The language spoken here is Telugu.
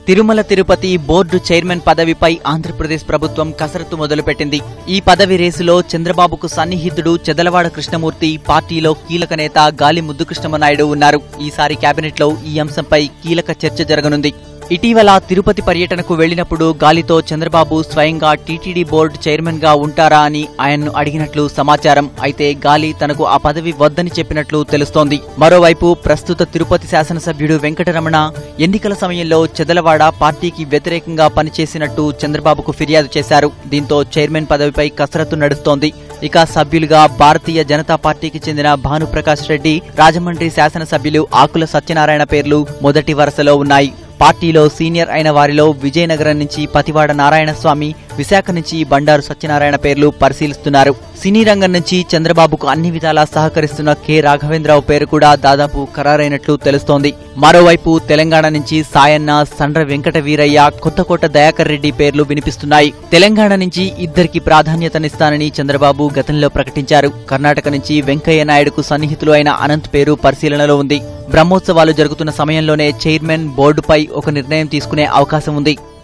తిరుమల తిరుపతి బోర్డు చైర్మన్ పదవిపై ఆంధ్రప్రదేశ్ ప్రభుత్వం కసరత్తు మొదలుపెట్టింది ఈ పదవి రేసులో చంద్రబాబుకు సన్నిహితుడు చెదలవాడ కృష్ణమూర్తి పార్టీలో కీలక నేత గాలి ముద్దుకృష్ణమనాయుడు ఉన్నారు ఈసారి కేబినెట్లో ఈ అంశంపై కీలక చర్చ జరగనుంది ఇటీవల తిరుపతి పర్యటనకు వెళ్లినప్పుడు గాలితో చంద్రబాబు స్వయంగా టీటీడీ బోర్డు చైర్మన్ గా ఉంటారా అని ఆయన్ను అడిగినట్లు సమాచారం అయితే గాలి తనకు ఆ పదవి వద్దని చెప్పినట్లు తెలుస్తోంది మరోవైపు ప్రస్తుత తిరుపతి శాసనసభ్యుడు వెంకటరమణ ఎన్నికల సమయంలో చెదలవాడ పార్టీకి వ్యతిరేకంగా పనిచేసినట్టు చంద్రబాబుకు ఫిర్యాదు చేశారు దీంతో చైర్మన్ పదవిపై కసరత్తు నడుస్తోంది ఇక సభ్యులుగా భారతీయ జనతా పార్టీకి చెందిన భానుప్రకాష్ రెడ్డి రాజమండ్రి శాసనసభ్యులు ఆకుల సత్యనారాయణ పేర్లు మొదటి వరుసలో ఉన్నాయి పార్టీలో సీనియర్ అయిన వారిలో విజయనగరం నుంచి పతివాడ నారాయణస్వామి విశాఖ నుంచి బండారు సత్యనారాయణ పేర్లు పరిశీలిస్తున్నారు సినీ రంగం నుంచి చంద్రబాబుకు అన్ని విధాలా సహకరిస్తున్న కె రాఘవేంద్రరావు పేరు కూడా దాదాపు ఖరారైనట్లు తెలుస్తోంది మరోవైపు తెలంగాణ నుంచి సాయన్న సండ్ర వెంకట వీరయ్య కొత్తకోట దయాకర్ రెడ్డి పేర్లు వినిపిస్తున్నాయి తెలంగాణ నుంచి ఇద్దరికి ప్రాధాన్యతనిస్తానని చంద్రబాబు గతంలో ప్రకటించారు కర్ణాటక నుంచి వెంకయ్య నాయుడుకు సన్నిహితులు అయిన అనంత్ పేరు పరిశీలనలో ఉంది బ్రహ్మోత్సవాలు జరుగుతున్న సమయంలోనే చైర్మన్ బోర్డుపై ఒక నిర్ణయం తీసుకునే అవకాశం ఉంది